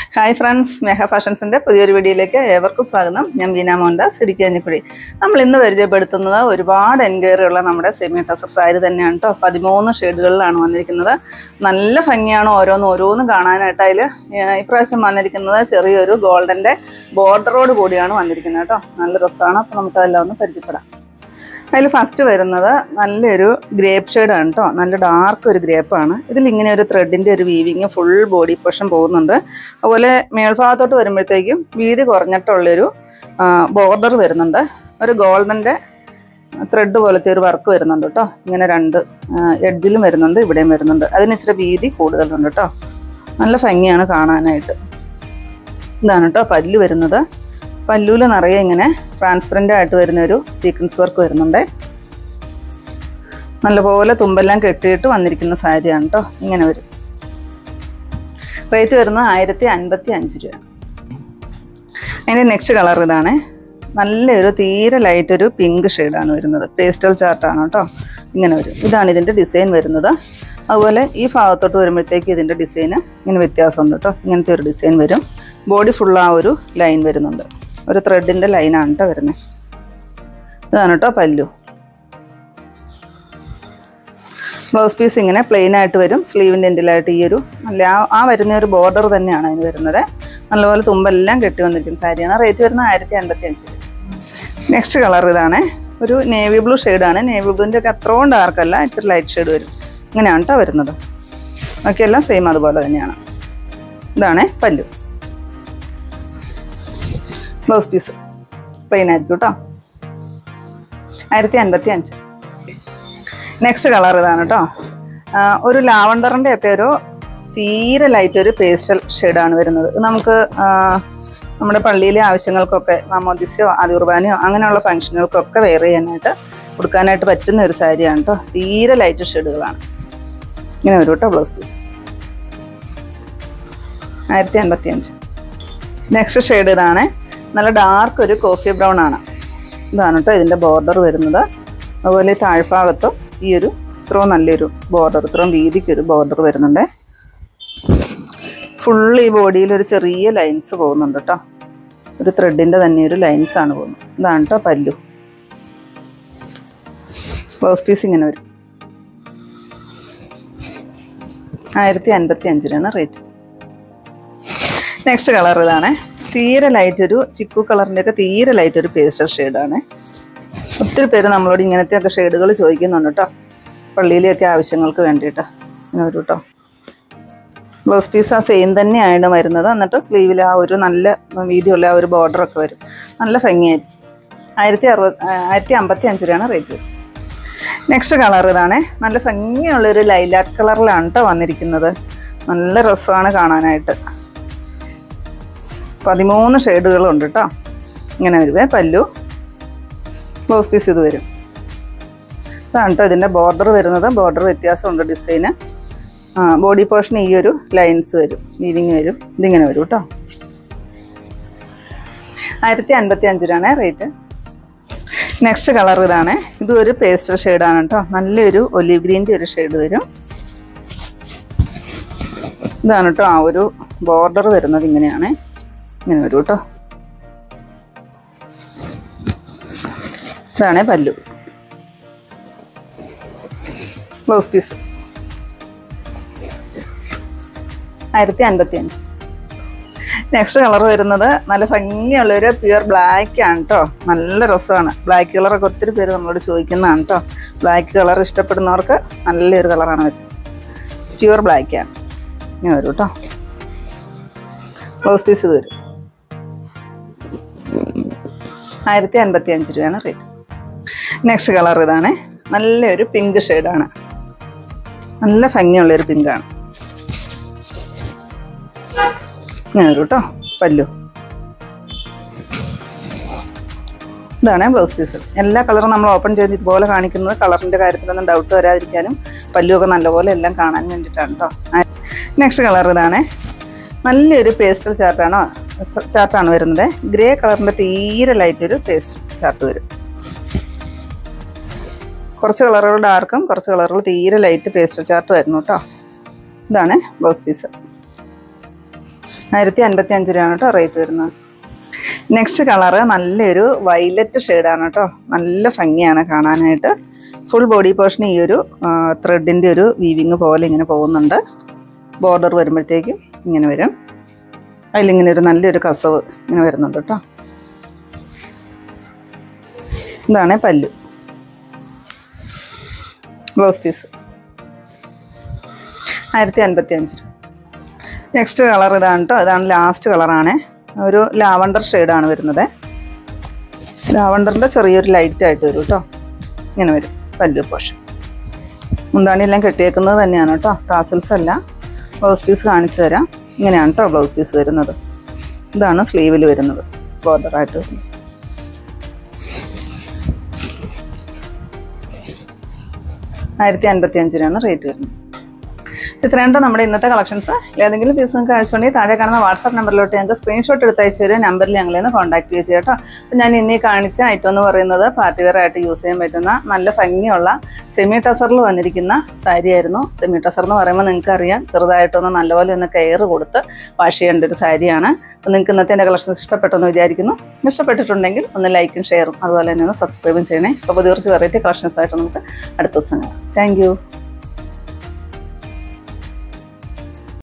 hi friends മേഘ ഫാഷൻസിൻ്റെ പുതിയൊരു വീഡിയോയിലേക്ക് ഏവർക്കും സ്വാഗതം ഞാൻ ബീന മോഹൻദാസ് ഇടുക്കി അഞ്ഞിക്കുഴി നമ്മൾ ഇന്ന് പരിചയപ്പെടുത്തുന്നത് ഒരുപാട് എൻക്വയറി ഉള്ള നമ്മുടെ സെമി ടസർ സാരി തന്നെയാണ് കേട്ടോ പതിമൂന്ന് ഷെയ്ഡുകളിലാണ് വന്നിരിക്കുന്നത് നല്ല ഭംഗിയാണ് ഓരോന്ന് ഓരോന്നും കാണാനായിട്ട് അതിൽ ഇപ്രാവശ്യം വന്നിരിക്കുന്നത് ചെറിയൊരു ഗോൾഡൻ്റെ ബോർഡറോട് കൂടിയാണ് വന്നിരിക്കുന്നത് കേട്ടോ നല്ല രസമാണ് അപ്പോൾ നമുക്കതെല്ലാം ഒന്ന് പരിചയപ്പെടാം അതിൽ ഫസ്റ്റ് വരുന്നത് നല്ലൊരു ഗ്രേപ്പ് ഷെയ്ഡാണ് കേട്ടോ നല്ല ഡാർക്ക് ഒരു ഗ്രേപ്പാണ് ഇതിൽ ഇങ്ങനെ ഒരു ത്രെഡിൻ്റെ ഒരു വീവിങ് ഫുൾ ബോഡി പൊഷൻ പോകുന്നുണ്ട് അതുപോലെ മേൽഭാഗത്തോട്ട് വരുമ്പോഴത്തേക്കും വീതി കുറഞ്ഞിട്ടുള്ളൊരു ബോർഡർ വരുന്നുണ്ട് ഒരു ഗോൾഡൻ്റെ ത്രെഡ് പോലത്തെ ഒരു വർക്ക് വരുന്നുണ്ട് കേട്ടോ ഇങ്ങനെ രണ്ട് എഡ്ജിലും വരുന്നുണ്ട് ഇവിടെയും വരുന്നുണ്ട് അതിന് ഇച്ചിരി വീതി കൂടുതലുണ്ട് കേട്ടോ നല്ല ഭംഗിയാണ് കാണാനായിട്ട് ഇതാണ് കേട്ടോ പല്ല് വരുന്നത് പല്ലൂല് നിറയെ ഇങ്ങനെ ട്രാൻസ്പെറൻ്റ് ആയിട്ട് വരുന്ന ഒരു സീക്വൻസ് വർക്ക് വരുന്നുണ്ട് നല്ലപോലെ തുമ്പെല്ലാം കെട്ടിയിട്ട് വന്നിരിക്കുന്ന സാരിയാണ് കേട്ടോ ഇങ്ങനെ വരും റേറ്റ് വരുന്നത് ആയിരത്തി അൻപത്തി അഞ്ച് രൂപ അതിൻ്റെ നെക്സ്റ്റ് കളർ ഇതാണ് നല്ലൊരു തീരെ ലൈറ്റ് ഒരു പിങ്ക് ഷെയ്ഡാണ് വരുന്നത് പേസ്റ്റൽ ചാർട്ടാണ് കേട്ടോ ഇങ്ങനെ വരും ഇതാണ് ഇതിൻ്റെ ഡിസൈൻ വരുന്നത് അതുപോലെ ഈ ഭാഗത്തോട്ട് വരുമ്പോഴത്തേക്ക് ഇതിൻ്റെ ഡിസൈന് ഇങ്ങനെ വ്യത്യാസമുണ്ട് കേട്ടോ ഇങ്ങനത്തെ ഒരു ഡിസൈൻ വരും ബോഡി ഫുൾ ആ ഒരു ലൈൻ വരുന്നുണ്ട് ഒരു ത്രെഡിൻ്റെ ലൈനാണ് കേട്ടോ വരുന്നത് ഇതാണ് കേട്ടോ പല്ലു ബ്ലൗസ് പീസ് ഇങ്ങനെ പ്ലെയിൻ ആയിട്ട് വരും സ്ലീവിൻ്റെ എൻഡിലായിട്ട് ഈ ഒരു നല്ല ആ ആ വരുന്ന ഒരു ബോർഡർ തന്നെയാണ് അതിന് വരുന്നത് നല്ലപോലെ തുമ്പെല്ലാം കെട്ടി വന്നിരിക്കുന്ന സാരിയാണ് റേറ്റ് വരുന്നത് ആയിരത്തി അൻപത്തി അഞ്ച് നെക്സ്റ്റ് കളർ ഇതാണ് ഒരു നേവി ബ്ലൂ ഷെയ്ഡാണ് നേവി ബ്ലൂവിൻ്റെ ഒക്കെ അത്രയും ഡാർക്കല്ല ഇച്ചിരി ലൈറ്റ് ഷെയ്ഡ് വരും ഇങ്ങനെയാണ് കേട്ടോ വരുന്നത് ബാക്കിയെല്ലാം സെയിം അതുപോലെ തന്നെയാണ് ഇതാണ് പല്ലു ബ്ലൗസ് പീസ് പ്ലെയിൻ ആയിരിക്കും കേട്ടോ ആയിരത്തി അൻപത്തി അഞ്ച് നെക്സ്റ്റ് കളർ ഇതാണ് കേട്ടോ ആ, ഒരു ലാവണ്ടറിൻ്റെ ഒക്കെ ഒരു തീരെ ലൈറ്റ് ഒരു പേസ്റ്റൽ ഷെയ്ഡാണ് വരുന്നത് ഇത് നമുക്ക് ആ, നമ്മുടെ പള്ളിയിലെ ആവശ്യങ്ങൾക്കൊക്കെ മാമോദിസയോ ആദികുർബാനയോ അങ്ങനെയുള്ള ഫംഗ്ഷനുകൾക്കൊക്കെ വെയർ ചെയ്യാനായിട്ട് കൊടുക്കാനായിട്ട് പറ്റുന്ന ഒരു സാരിയാണ് കേട്ടോ തീരെ ലൈറ്റ് ഷെയ്ഡുകളാണ് ഇങ്ങനെ വരും കേട്ടോ ബ്ലൗസ് പീസ് ആയിരത്തി അൻപത്തി അഞ്ച് നെക്സ്റ്റ് ഷെയ്ഡ് ഇതാണ് നല്ല ഡാർക്ക് ഒരു കോഫി ബ്രൗൺ ആണ് ഇതാണ് കേട്ടോ ഇതിൻ്റെ ബോർഡർ വരുന്നത് അതുപോലെ ഈ താഴ്ഭാഗത്തും ഈ ഒരു ഇത്രയും നല്ലൊരു ബോർഡർ ഇത്രയും വീതിക്ക് ഒരു ബോർഡർ വരുന്നുണ്ട് ഫുൾ ഈ ബോഡിയിൽ ഒരു ചെറിയ ലൈൻസ് പോകുന്നുണ്ട് കേട്ടോ ഒരു ത്രെഡിൻ്റെ തന്നെ ഒരു ലൈൻസ് ആണ് പോകുന്നത് ഇതാണ് കേട്ടോ പല്ലു ബ്ലൗസ് പീസ് ഇങ്ങനെ വരും ആയിരത്തി അൻപത്തി അഞ്ചിനാണ് റേറ്റ് നെക്സ്റ്റ് കളർ ഇതാണ് തീരെ ലൈറ്റ് ഒരു ചിക്കു കളറിൻ്റെ ഒക്കെ തീരെ ലൈറ്റ് ഒരു പേസ്റ്റൽ ഷെയ്ഡാണ് ഒത്തിരി പേര് നമ്മളോട് ഇങ്ങനത്തെ ഒക്കെ ഷെയ്ഡുകൾ ചോദിക്കുന്നുണ്ട് കേട്ടോ പള്ളിയിലെയൊക്കെ ആവശ്യങ്ങൾക്ക് വേണ്ടിയിട്ട് ഇങ്ങനെ ഒരു കേട്ടോ ബ്ലൗസ് പീസ് ആ സെയിം തന്നെയാണ് വരുന്നത് എന്നിട്ട് സ്ലീവിൽ ആ ഒരു നല്ല വീതിയുള്ള ആ ഒരു ബോർഡറൊക്കെ വരും നല്ല ഭംഗിയായിരിക്കും ആയിരത്തി അറുപത് ആയിരത്തി അമ്പത്തി അഞ്ച് രൂപയാണ് റേറ്റ് നെക്സ്റ്റ് കളർ ഇതാണ് നല്ല ഭംഗിയുള്ളൊരു ലൈലാക്ക് കളറിലാണ് കേട്ടോ വന്നിരിക്കുന്നത് നല്ല രസമാണ് കാണാനായിട്ട് പതിമൂന്ന് ഷെയ്ഡുകളുണ്ട് കേട്ടോ ഇങ്ങനെ വരുവേ പല്ലു ബ്ലൗസ് പീസ് ഇത് വരും ഇതാണ് കേട്ടോ ഇതിൻ്റെ ബോർഡർ വരുന്നത് ബോർഡർ വ്യത്യാസമുണ്ട് ഡിസൈന് ആ ബോഡി പോർഷൻ ഈ ഒരു ലൈൻസ് വരും വീവിങ് വരും ഇതിങ്ങനെ വരും കേട്ടോ ആയിരത്തി അൻപത്തി അഞ്ച് രൂപയാണ് റേറ്റ് നെക്സ്റ്റ് കളർ ഇതാണ് ഇത് ഒരു പേസ്റ്റൽ ഷെയ്ഡാണ് കേട്ടോ നല്ലൊരു ഒലിവ് ഗ്രീൻ്റെ ഒരു ഷെയ്ഡ് വരും ഇതാണ് കേട്ടോ ആ ഒരു ബോർഡർ വരുന്നത് ഇങ്ങനെയാണ് ഇങ്ങനെ വരും കേട്ടോ ഇതാണ് പല്ലു ബ്ലൗസ് പീസ് ആയിരത്തി അൻപത്തി അഞ്ച് നെക്സ്റ്റ് കളർ വരുന്നത് നല്ല ഭംഗിയുള്ളൊരു പ്യുവർ ബ്ലാക്ക് ആണ് കേട്ടോ നല്ല രസമാണ് ബ്ലാക്ക് കളറൊക്കെ ഒത്തിരി പേര് നമ്മളോട് ചോദിക്കുന്നതാണ് കേട്ടോ ബ്ലാക്ക് കളർ ഇഷ്ടപ്പെടുന്നവർക്ക് നല്ലൊരു കളറാണ് വരുന്നത് പ്യുവർ ബ്ലാക്ക് ആണ് ഇങ്ങനെ വരും കേട്ടോ ബ്ലൗസ് പീസ് ഇത് വരും ആയിരത്തി അൻപത്തി അഞ്ച് രൂപയാണ് റേറ്റ് നെക്സ്റ്റ് കളർ ഇതാണ് നല്ലൊരു പിങ്ക് ഷെയ്ഡാണ് നല്ല ഭംഗിയുള്ളൊരു പിങ്കാണ് ഇങ്ങനെ വരും കേട്ടോ പല്ലു ഇതാണ് ബ്ലൗസ് പീസ് എല്ലാ കളറും നമ്മൾ ഓപ്പൺ ചെയ്ത് ഇതുപോലെ കാണിക്കുന്നത് കളറിൻ്റെ കാര്യത്തിലൊന്നും ഡൗട്ട് വരാതിരിക്കാനും പല്ലുമൊക്കെ നല്ലപോലെ എല്ലാം കാണാൻ വേണ്ടിയിട്ടാണ് കേട്ടോ നെക്സ്റ്റ് കളർ ഇതാണ് നല്ലൊരു പേസ്റ്റൽ ചാർട്ടാണോ ചാർട്ടാണ് വരുന്നത് ഗ്രേ കളറിൻ്റെ തീരെ ലൈറ്റ് ഒരു പേസ്റ്റൽ ചാർട്ട് വരും കുറച്ച് കളറുകൾ ഡാർക്കും കുറച്ച് കളറുകൾ തീരെ ലൈറ്റ് പേസ്റ്റൽ ചാർട്ട് വരുന്നു കേട്ടോ ഇതാണ് ബ്ലൗസ് പീസ് ആയിരത്തി അൻപത്തി അഞ്ച് രൂപയാണ് കേട്ടോ റേറ്റ് വരുന്നത് നെക്സ്റ്റ് കളറ് നല്ലൊരു വയലറ്റ് ഷെയ്ഡാണ് കേട്ടോ നല്ല ഭംഗിയാണ് കാണാനായിട്ട് ഫുൾ ബോഡി പോർഷൻ ഈ ഒരു ത്രെഡിൻ്റെ ഒരു വീവിങ് പോലെ ഇങ്ങനെ പോകുന്നുണ്ട് ബോർഡർ വരുമ്പോഴത്തേക്കും ഇങ്ങനെ വരും അതിലിങ്ങനെ ഒരു നല്ലൊരു കസവ് ഇങ്ങനെ വരുന്നുണ്ട് കേട്ടോ ഇതാണ് പല്ല് ബ്ലൗസ് പീസ് ആയിരത്തി അൻപത്തി അഞ്ച് രൂപ നെക്സ്റ്റ് കളർ ഇതാണ് കേട്ടോ ഇതാണ് ലാസ്റ്റ് കളറാണ് ഒരു ലാവണ്ടർ ഷെയ്ഡാണ് വരുന്നത് ലാവണ്ടറിൻ്റെ ചെറിയൊരു ലൈറ്റ് ആയിട്ട് വരും കേട്ടോ ഇങ്ങനെ വരും പല്ലു പോഷൻ മുന്താണിയെല്ലാം കെട്ടിയേക്കുന്നത് തന്നെയാണ് കേട്ടോ ടാസൽസ് അല്ല ബ്ലൗസ് പീസ് കാണിച്ചു തരാം ഇങ്ങനെയാണ് കേട്ടോ ബ്ലൗസ് പീസ് വരുന്നത് ഇതാണ് സ്ലീവിൽ വരുന്നത് ബോർഡറായിട്ട് വരുന്നത് ആയിരത്തി അൻപത്തി അഞ്ചിനാണ് റേറ്റ് വരുന്നത് ഇത്രയുണ്ട് നമ്മുടെ ഇന്നത്തെ കളക്ഷൻസ് ഏതെങ്കിലും പീസ് നിങ്ങൾക്ക് ആവശ്യമുണ്ടെങ്കിൽ താഴെ കാണുന്ന വാട്സാപ്പ് നമ്പറിലോട്ട് ഞങ്ങൾക്ക് സ്ക്രീൻഷോട്ട് എടുത്ത് അയച്ചു തരും നമ്പറിൽ ഞങ്ങളെ ഒന്ന് കോൺടാക്ട് ചെയ്യുക കേട്ടോ അപ്പം ഞാൻ ഇന്നീ കാണിച്ച ഐറ്റം എന്ന് പറയുന്നത് പാർട്ടി വെയർ ആയിട്ട് യൂസ് ചെയ്യാൻ പറ്റുന്ന നല്ല ഭംഗിയുള്ള സെമി ടസറിൽ വന്നിരിക്കുന്ന സാരി ആയിരുന്നു സെമി ടസർ എന്ന് പറയുമ്പോൾ നിങ്ങൾക്ക് അറിയാം ചെറുതായിട്ടൊന്ന് നല്ലപോലെ ഒന്ന് കെയർ കൊടുത്ത് വാഷ് ചെയ്യേണ്ട ഒരു സാരിയാണ് അപ്പം നിങ്ങൾക്ക് ഇന്നത്തെ എൻ്റെ കളക്ഷൻസ് ഇഷ്ടപ്പെട്ടെന്ന് വിചാരിക്കുന്നു ഇഷ്ടപ്പെട്ടിട്ടുണ്ടെങ്കിൽ ഒന്ന് ലൈക്കും ഷെയറും അതുപോലെ തന്നെ ഒന്ന് സബ്സ്ക്രൈബും ചെയ്യണേ അപ്പോൾ പുതിയ കുറച്ച് വെറൈറ്റി കളക്ഷൻസുമായിട്ട് നമുക്ക് അടുത്ത ദിവസം കാണാം താങ്ക്